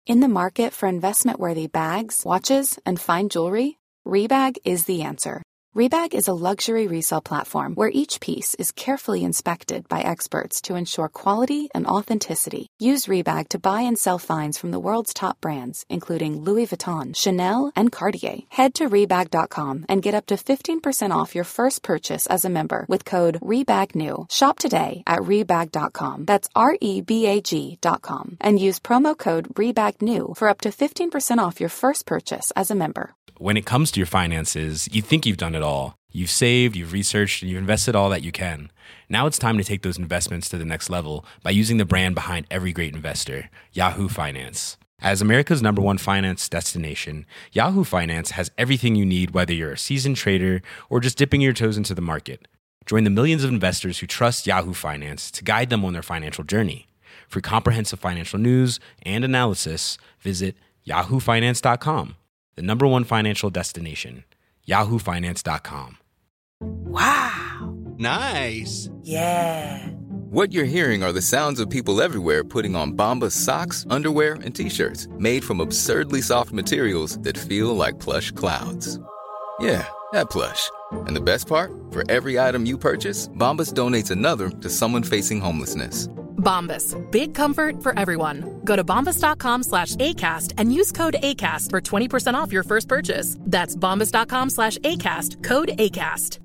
In the market for investment worthy bags, watches, and fine jewelry, Rebag is the answer. Rebag is a luxury resale platform where each piece is carefully inspected by experts to ensure quality and authenticity. Use Rebag to buy and sell finds from the world's top brands, including Louis Vuitton, Chanel, and Cartier. Head to Rebag.com and get up to 15% off your first purchase as a member with code REBAGNEW. Shop today at Rebag.com. That's R E B A G.com. And use promo code REBAGNEW for up to 15% off your first purchase as a member. when it comes to your finances, you think you've done it all. You've saved, you've researched, and you've invested all that you can. Now it's time to take those investments to the next level by using the brand behind every great investor, Yahoo Finance. As America's number one finance destination, Yahoo Finance has everything you need, whether you're a seasoned trader or just dipping your toes into the market. Join the millions of investors who trust Yahoo Finance to guide them on their financial journey. For comprehensive financial news and analysis, visit yahoofinance.com the number one financial destination, yahoofinance.com. Wow. Nice. Yeah. What you're hearing are the sounds of people everywhere putting on Bombas socks, underwear, and t-shirts made from absurdly soft materials that feel like plush clouds. Yeah, that plush. And the best part? For every item you purchase, Bombas donates another to someone facing homelessness. Bombas. Big comfort for everyone. Go to bombas.com slash ACAST and use code ACAST for 20% off your first purchase. That's bombas.com slash ACAST. Code ACAST.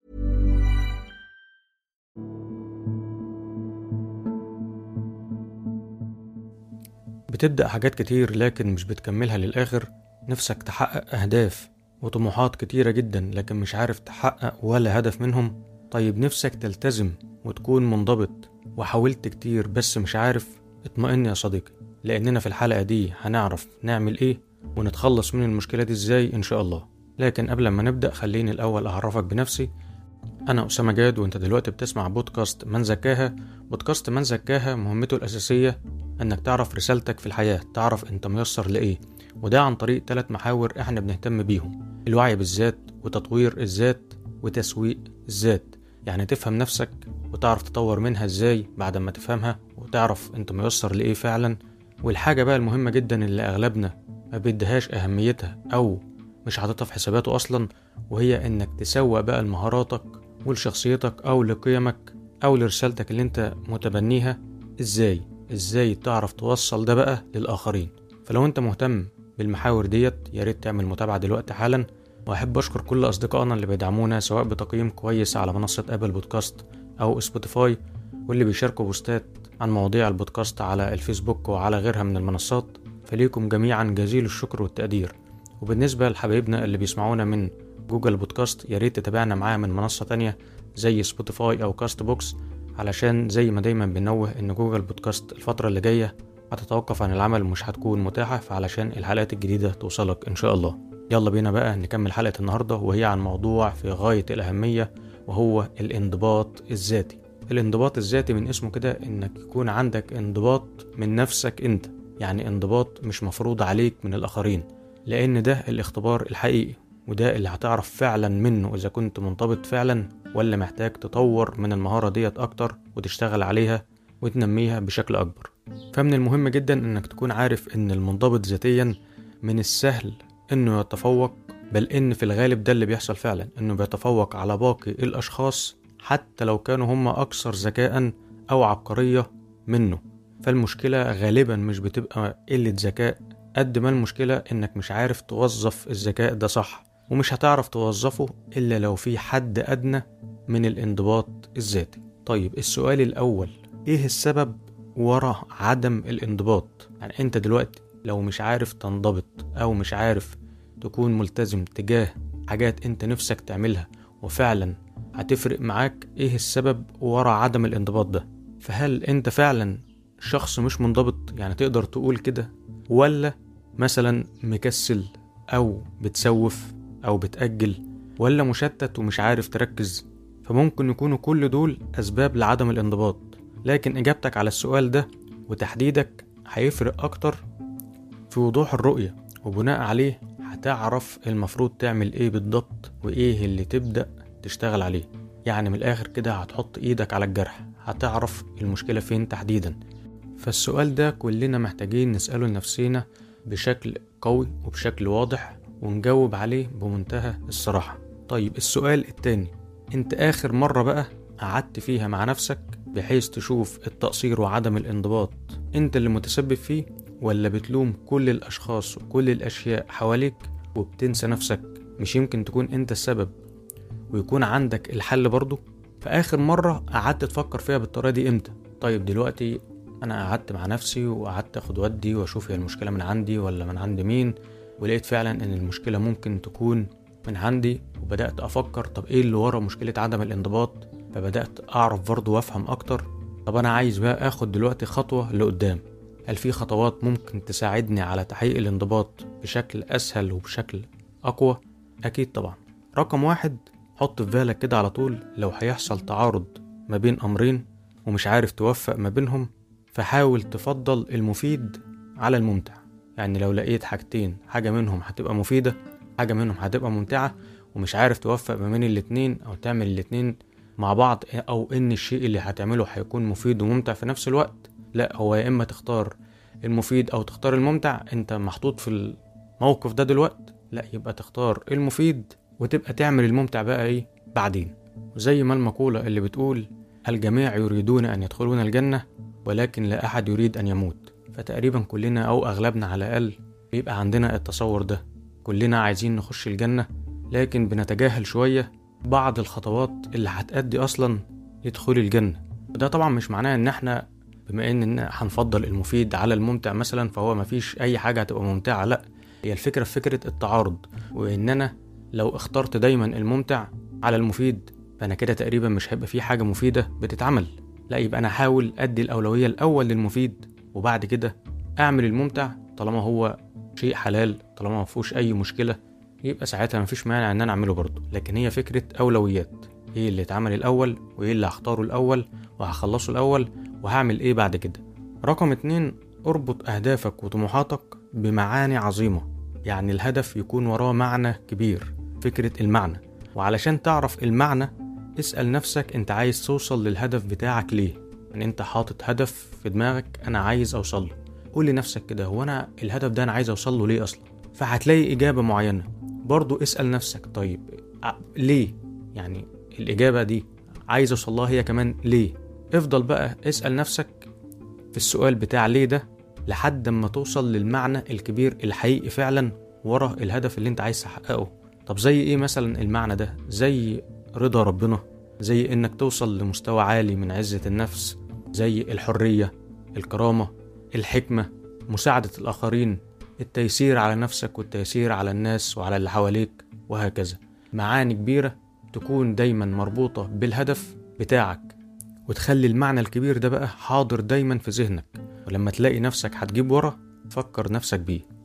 بتبدأ حاجات كتير لكن مش بتكملها للآخر نفسك تحقق أهداف وطموحات كتيرة جدا لكن مش عارف تحقق ولا هدف منهم طيب نفسك تلتزم وتكون منضبط وحاولت كتير بس مش عارف اطمئن يا صديقي لأننا في الحلقة دي هنعرف نعمل ايه ونتخلص من المشكلة دي ازاي ان شاء الله لكن قبل ما نبدأ خليني الأول أعرفك بنفسي أنا أسامة جاد وأنت دلوقتي بتسمع بودكاست من زكاها بودكاست من زكاها مهمته الأساسية إنك تعرف رسالتك في الحياة تعرف أنت ميسر لإيه وده عن طريق ثلاث محاور إحنا بنهتم بيهم الوعي بالذات وتطوير الذات وتسويق الذات يعني تفهم نفسك وتعرف تطور منها إزاي بعد ما تفهمها وتعرف أنت ميسر لإيه فعلا والحاجة بقى المهمة جدا اللي أغلبنا ما بيديهاش أهميتها أو مش حاططها في حساباته أصلا وهي إنك تسوق بقى لمهاراتك ولشخصيتك أو لقيمك أو لرسالتك اللي أنت متبنيها إزاي إزاي تعرف توصل ده بقى للآخرين فلو أنت مهتم بالمحاور ديت يا ريت تعمل متابعة دلوقتي حالا وأحب أشكر كل أصدقائنا اللي بيدعمونا سواء بتقييم كويس على منصة أبل بودكاست أو سبوتيفاي واللي بيشاركوا بوستات عن مواضيع البودكاست على الفيسبوك وعلى غيرها من المنصات فليكم جميعا جزيل الشكر والتقدير وبالنسبة لحبايبنا اللي بيسمعونا من جوجل بودكاست يا ريت تتابعنا معاه من منصة تانية زي سبوتيفاي أو كاست بوكس علشان زي ما دايما بنوه إن جوجل بودكاست الفترة اللي جاية هتتوقف عن العمل ومش هتكون متاحة فعلشان الحلقات الجديدة توصلك إن شاء الله يلا بينا بقى نكمل حلقة النهاردة وهي عن موضوع في غاية الأهمية وهو الانضباط الذاتي الانضباط الذاتي من اسمه كده إنك يكون عندك انضباط من نفسك أنت يعني انضباط مش مفروض عليك من الآخرين لأن ده الاختبار الحقيقي وده اللي هتعرف فعلا منه إذا كنت منضبط فعلا ولا محتاج تطور من المهارة ديت أكتر وتشتغل عليها وتنميها بشكل أكبر فمن المهم جدا إنك تكون عارف إن المنضبط ذاتيا من السهل إنه يتفوق بل إن في الغالب ده اللي بيحصل فعلا إنه بيتفوق على باقي الأشخاص حتى لو كانوا هم أكثر ذكاء أو عبقرية منه فالمشكلة غالبا مش بتبقى قلة ذكاء قد ما المشكلة إنك مش عارف توظف الذكاء ده صح ومش هتعرف توظفه إلا لو في حد أدنى من الانضباط الذاتي طيب السؤال الأول إيه السبب ورا عدم الانضباط يعني أنت دلوقتي لو مش عارف تنضبط أو مش عارف تكون ملتزم تجاه حاجات أنت نفسك تعملها وفعلا هتفرق معاك إيه السبب ورا عدم الانضباط ده فهل أنت فعلا شخص مش منضبط يعني تقدر تقول كده ولا مثلا مكسل أو بتسوف أو بتأجل ولا مشتت ومش عارف تركز فممكن يكونوا كل دول أسباب لعدم الانضباط لكن إجابتك على السؤال ده وتحديدك هيفرق أكتر في وضوح الرؤية وبناء عليه هتعرف المفروض تعمل إيه بالضبط وإيه اللي تبدأ تشتغل عليه يعني من الآخر كده هتحط إيدك على الجرح هتعرف المشكلة فين تحديدا فالسؤال ده كلنا محتاجين نسأله لنفسينا بشكل قوي وبشكل واضح ونجاوب عليه بمنتهى الصراحة طيب السؤال التاني انت آخر مرة بقى قعدت فيها مع نفسك بحيث تشوف التقصير وعدم الانضباط انت اللي متسبب فيه ولا بتلوم كل الأشخاص وكل الأشياء حواليك وبتنسى نفسك مش يمكن تكون انت السبب ويكون عندك الحل برضه فآخر مرة قعدت تفكر فيها بالطريقة دي امتى طيب دلوقتي انا قعدت مع نفسي وقعدت اخد ودي واشوف هي المشكلة من عندي ولا من عند مين ولقيت فعلا ان المشكلة ممكن تكون من عندي وبدأت افكر طب ايه اللي ورا مشكلة عدم الانضباط فبدأت اعرف برضه وافهم اكتر طب انا عايز بقى اخد دلوقتي خطوة لقدام هل في خطوات ممكن تساعدني على تحقيق الانضباط بشكل اسهل وبشكل اقوى اكيد طبعا رقم واحد حط في بالك كده على طول لو هيحصل تعارض ما بين امرين ومش عارف توفق ما بينهم فحاول تفضل المفيد على الممتع يعني لو لقيت حاجتين حاجة منهم هتبقى مفيدة حاجة منهم هتبقى ممتعة ومش عارف توفق ما بين الاتنين أو تعمل الاتنين مع بعض أو إن الشيء اللي هتعمله هيكون مفيد وممتع في نفس الوقت لا هو يا إما تختار المفيد أو تختار الممتع أنت محطوط في الموقف ده دلوقت لا يبقى تختار المفيد وتبقى تعمل الممتع بقى إيه بعدين وزي ما المقولة اللي بتقول الجميع يريدون أن يدخلون الجنة ولكن لا أحد يريد أن يموت فتقريبا كلنا أو أغلبنا على الأقل بيبقى عندنا التصور ده كلنا عايزين نخش الجنة لكن بنتجاهل شوية بعض الخطوات اللي هتأدي أصلا لدخول الجنة وده طبعا مش معناه إن احنا بما إن هنفضل المفيد على الممتع مثلا فهو مفيش أي حاجة هتبقى ممتعة لأ هي الفكرة في فكرة التعارض وإن أنا لو اخترت دايما الممتع على المفيد فأنا كده تقريبا مش هيبقى في حاجة مفيدة بتتعمل لا يبقى أنا أحاول أدي الأولوية الأول للمفيد وبعد كده أعمل الممتع طالما هو شيء حلال طالما مفيهوش أي مشكلة يبقى ساعتها مفيش مانع إن أنا أعمله برضه لكن هي فكرة أولويات إيه اللي اتعمل الأول وإيه اللي هختاره الأول وهخلصه الأول وهعمل إيه بعد كده رقم اتنين اربط أهدافك وطموحاتك بمعاني عظيمة يعني الهدف يكون وراه معنى كبير فكرة المعنى وعلشان تعرف المعنى اسأل نفسك انت عايز توصل للهدف بتاعك ليه يعني انت حاطط هدف في دماغك انا عايز اوصل له قول لنفسك كده هو انا الهدف ده انا عايز اوصل له ليه اصلا فهتلاقي اجابة معينة برضو اسأل نفسك طيب ع- ليه يعني الاجابة دي عايز اوصل لها هي كمان ليه افضل بقى اسأل نفسك في السؤال بتاع ليه ده لحد ما توصل للمعنى الكبير الحقيقي فعلا ورا الهدف اللي انت عايز تحققه طب زي ايه مثلا المعنى ده زي رضا ربنا زي انك توصل لمستوى عالي من عزة النفس زي الحرية الكرامة الحكمة مساعدة الآخرين التيسير على نفسك والتيسير على الناس وعلى اللي حواليك وهكذا معاني كبيرة تكون دايما مربوطة بالهدف بتاعك وتخلي المعنى الكبير ده بقى حاضر دايما في ذهنك ولما تلاقي نفسك هتجيب ورا فكر نفسك بيه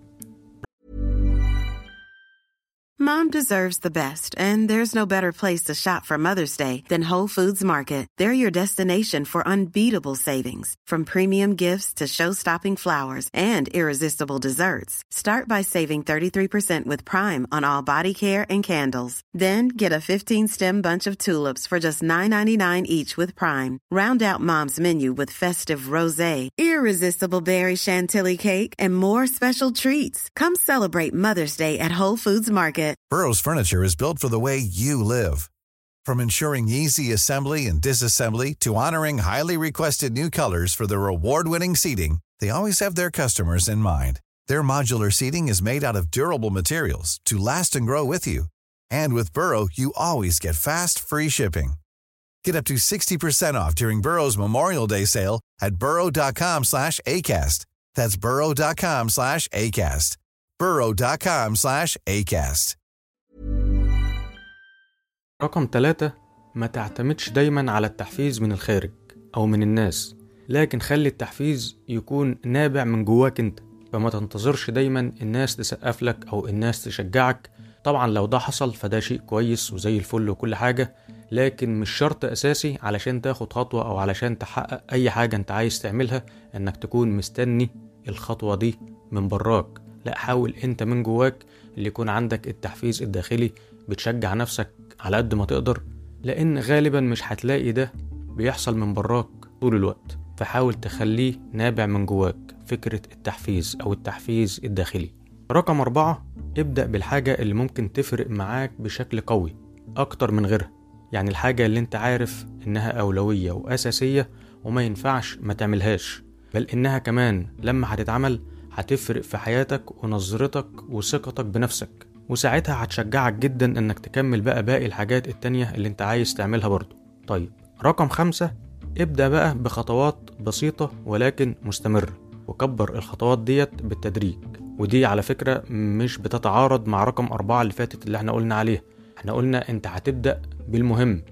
Mom deserves the best, and there's no better place to shop for Mother's Day than Whole Foods Market. They're your destination for unbeatable savings, from premium gifts to show-stopping flowers and irresistible desserts. Start by saving 33% with Prime on all body care and candles. Then get a 15-stem bunch of tulips for just $9.99 each with Prime. Round out Mom's menu with festive rosé, irresistible berry chantilly cake, and more special treats. Come celebrate Mother's Day at Whole Foods Market. Burrow's furniture is built for the way you live. From ensuring easy assembly and disassembly to honoring highly requested new colors for their award-winning seating, they always have their customers in mind. Their modular seating is made out of durable materials to last and grow with you. And with Burrow, you always get fast, free shipping. Get up to 60% off during Burrow's Memorial Day sale at burrow.com slash ACAST. That's burrow.com slash ACAST. burrow.com slash ACAST. رقم ثلاثة ما تعتمدش دايما على التحفيز من الخارج أو من الناس لكن خلي التحفيز يكون نابع من جواك انت فما تنتظرش دايما الناس تسقف لك أو الناس تشجعك طبعا لو ده حصل فده شيء كويس وزي الفل وكل حاجة لكن مش شرط أساسي علشان تاخد خطوة أو علشان تحقق أي حاجة أنت عايز تعملها إنك تكون مستني الخطوة دي من براك لا حاول أنت من جواك اللي يكون عندك التحفيز الداخلي بتشجع نفسك على قد ما تقدر لأن غالبا مش هتلاقي ده بيحصل من براك طول الوقت فحاول تخليه نابع من جواك فكرة التحفيز أو التحفيز الداخلي رقم أربعة ابدأ بالحاجة اللي ممكن تفرق معاك بشكل قوي أكتر من غيرها يعني الحاجة اللي انت عارف انها أولوية وأساسية وما ينفعش ما تعملهاش بل انها كمان لما هتتعمل هتفرق في حياتك ونظرتك وثقتك بنفسك وساعتها هتشجعك جدا انك تكمل بقى باقي الحاجات التانية اللي انت عايز تعملها برضو طيب رقم خمسة ابدأ بقى بخطوات بسيطة ولكن مستمرة وكبر الخطوات ديت بالتدريج ودي على فكرة مش بتتعارض مع رقم أربعة اللي فاتت اللي احنا قلنا عليها احنا قلنا انت هتبدأ بالمهم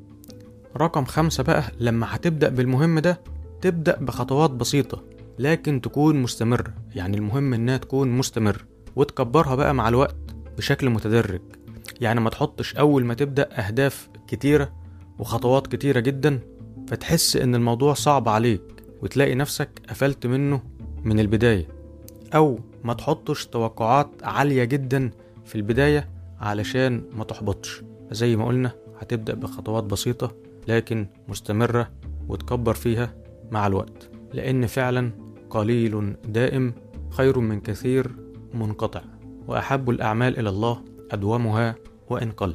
رقم خمسة بقى لما هتبدأ بالمهم ده تبدأ بخطوات بسيطة لكن تكون مستمر يعني المهم انها تكون مستمر وتكبرها بقى مع الوقت بشكل متدرج يعني ما تحطش اول ما تبدأ اهداف كتيرة وخطوات كتيرة جدا فتحس ان الموضوع صعب عليك وتلاقي نفسك قفلت منه من البداية او ما تحطش توقعات عالية جدا في البداية علشان ما تحبطش زي ما قلنا هتبدأ بخطوات بسيطة لكن مستمرة وتكبر فيها مع الوقت لأن فعلا قليل دائم خير من كثير منقطع وأحب الأعمال إلى الله أدومها وإن قل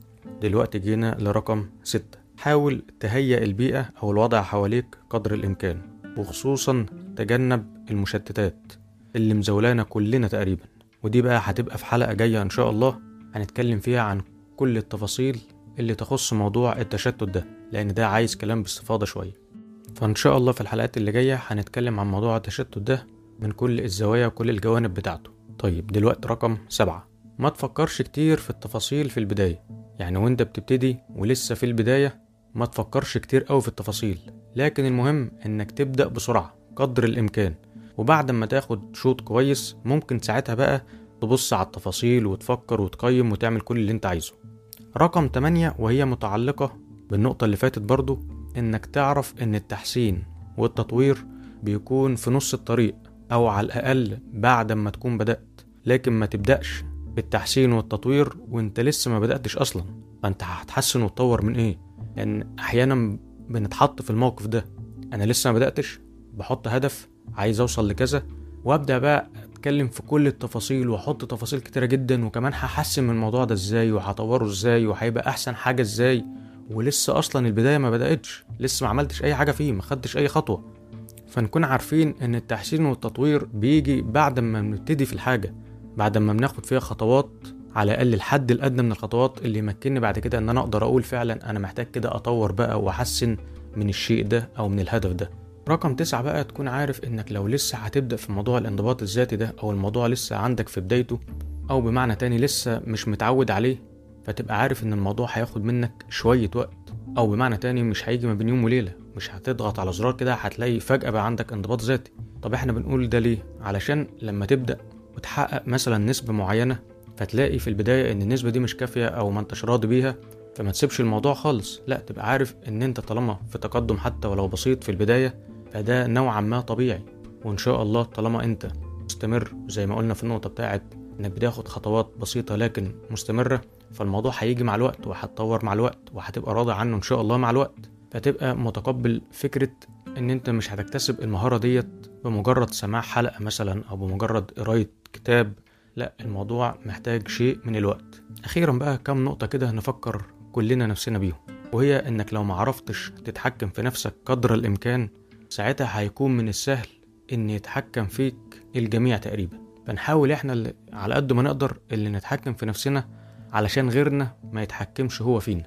دلوقتي جينا لرقم ستة حاول تهيئ البيئة أو الوضع حواليك قدر الإمكان وخصوصا تجنب المشتتات اللي مزولانا كلنا تقريبا ودي بقى هتبقى في حلقة جاية إن شاء الله هنتكلم فيها عن كل التفاصيل اللي تخص موضوع التشتت ده لأن ده عايز كلام باستفاضة شوية فإن شاء الله في الحلقات اللي جاية هنتكلم عن موضوع التشتت ده من كل الزوايا وكل الجوانب بتاعته طيب دلوقتي رقم سبعة ما تفكرش كتير في التفاصيل في البداية يعني وانت بتبتدي ولسه في البداية ما تفكرش كتير قوي في التفاصيل لكن المهم انك تبدأ بسرعة قدر الامكان وبعد ما تاخد شوط كويس ممكن ساعتها بقى تبص على التفاصيل وتفكر وتقيم وتعمل كل اللي انت عايزه رقم 8 وهي متعلقة بالنقطة اللي فاتت برضو انك تعرف ان التحسين والتطوير بيكون في نص الطريق او على الاقل بعد ما تكون بدأت لكن ما تبدأش بالتحسين والتطوير وانت لسه ما بدأتش اصلا فانت هتحسن وتطور من ايه لان احيانا بنتحط في الموقف ده انا لسه ما بدأتش بحط هدف عايز اوصل لكذا وابدا بقى اتكلم في كل التفاصيل واحط تفاصيل كتيره جدا وكمان هحسن من الموضوع ده ازاي وهطوره ازاي وهيبقى احسن حاجه ازاي ولسه اصلا البدايه ما بداتش لسه ما عملتش اي حاجه فيه ما خدتش اي خطوه فنكون عارفين ان التحسين والتطوير بيجي بعد ما بنبتدي في الحاجه بعد ما بناخد فيها خطوات على الاقل الحد الادنى من الخطوات اللي يمكنني بعد كده ان انا اقدر اقول فعلا انا محتاج كده اطور بقى واحسن من الشيء ده او من الهدف ده رقم تسعة بقى تكون عارف انك لو لسه هتبدأ في موضوع الانضباط الذاتي ده او الموضوع لسه عندك في بدايته او بمعنى تاني لسه مش متعود عليه فتبقى عارف ان الموضوع هياخد منك شوية وقت او بمعنى تاني مش هيجي ما بين يوم وليلة مش هتضغط على زرار كده هتلاقي فجأة بقى عندك انضباط ذاتي طب احنا بنقول ده ليه علشان لما تبدأ وتحقق مثلا نسبة معينة فتلاقي في البداية ان النسبة دي مش كافية او ما انتش راضي بيها فما تسيبش الموضوع خالص لا تبقى عارف ان انت طالما في تقدم حتى ولو بسيط في البداية فده نوعا ما طبيعي وان شاء الله طالما انت مستمر زي ما قلنا في النقطة بتاعت انك بتاخد خطوات بسيطة لكن مستمرة فالموضوع هيجي مع الوقت وهتطور مع الوقت وهتبقى راضي عنه ان شاء الله مع الوقت فتبقى متقبل فكرة ان انت مش هتكتسب المهارة ديت بمجرد سماع حلقة مثلا او بمجرد قراية كتاب لا الموضوع محتاج شيء من الوقت اخيرا بقى كم نقطة كده نفكر كلنا نفسنا بيهم وهي انك لو معرفتش تتحكم في نفسك قدر الامكان ساعتها هيكون من السهل ان يتحكم فيك الجميع تقريبا فنحاول احنا اللي على قد ما نقدر اللي نتحكم في نفسنا علشان غيرنا ما يتحكمش هو فينا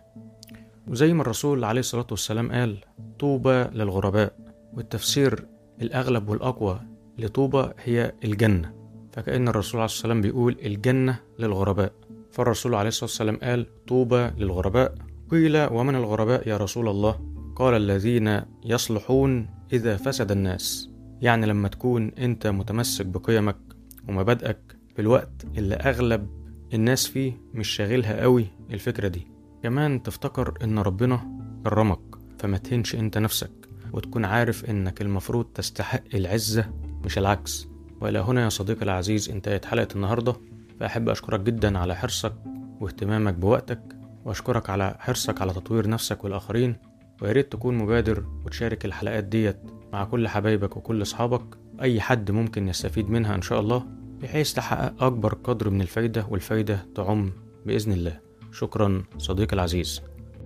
وزي ما الرسول عليه الصلاة والسلام قال طوبى للغرباء والتفسير الأغلب والأقوى لطوبى هي الجنة فكأن الرسول عليه الصلاة والسلام بيقول الجنة للغرباء فالرسول عليه الصلاة والسلام قال طوبى للغرباء قيل ومن الغرباء يا رسول الله قال الذين يصلحون إذا فسد الناس يعني لما تكون أنت متمسك بقيمك ومبادئك في الوقت اللي أغلب الناس فيه مش شاغلها قوي الفكرة دي كمان تفتكر إن ربنا كرمك فما تهنش أنت نفسك وتكون عارف إنك المفروض تستحق العزة مش العكس وإلى هنا يا صديقي العزيز انتهت حلقة النهاردة فأحب أشكرك جدا على حرصك واهتمامك بوقتك وأشكرك على حرصك على تطوير نفسك والآخرين وياريت تكون مبادر وتشارك الحلقات ديت مع كل حبايبك وكل أصحابك أي حد ممكن يستفيد منها إن شاء الله بحيث تحقق أكبر قدر من الفايدة والفايدة تعم بإذن الله شكرا صديقي العزيز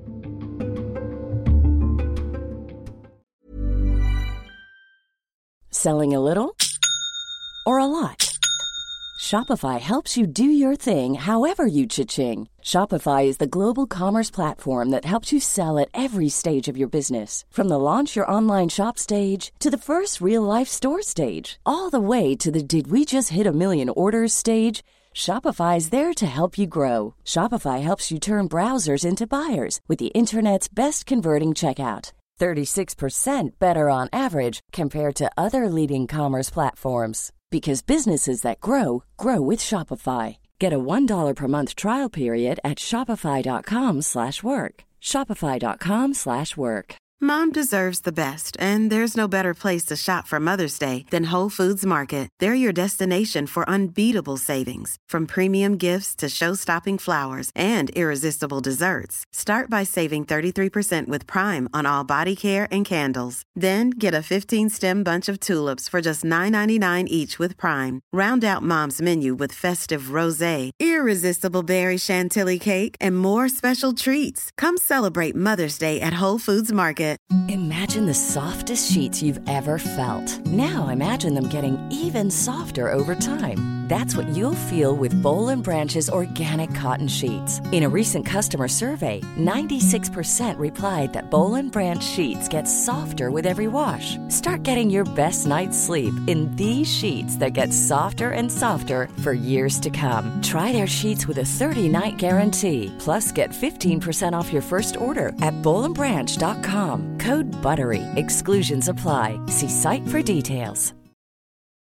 Selling a little or a lot? Shopify helps you do your thing however you cha-ching. Shopify is the global commerce platform that helps you sell at every stage of your business. From the launch your online shop stage to the first real life store stage, all the way to the did we just hit a million orders stage. Shopify is there to help you grow. Shopify helps you turn browsers into buyers with the internet's best converting checkout. 36% better on average compared to other leading commerce platforms because businesses that grow grow with Shopify. Get a $1 per month trial period at shopify.com/work. shopify.com/work. Mom deserves the best, and there's no better place to shop for Mother's Day than Whole Foods Market. They're your destination for unbeatable savings, from premium gifts to show-stopping flowers and irresistible desserts. Start by saving 33% with Prime on all body care and candles. Then get a 15-stem bunch of tulips for just $9.99 each with Prime. Round out Mom's menu with festive rosé, irresistible berry chantilly cake, and more special treats. Come celebrate Mother's Day at Whole Foods Market. Imagine the softest sheets you've ever felt. Now imagine them getting even softer over time. That's what you'll feel with Bowl and Branch's organic cotton sheets. In a recent customer survey, 96% replied that Bowl and Branch sheets get softer with every wash. Start getting your best night's sleep in these sheets that get softer and softer for years to come. Try their sheets with a 30-night guarantee. Plus, get 15% off your first order at bowlandbranch.com. Code BUTTERY. Exclusions apply. See site for details.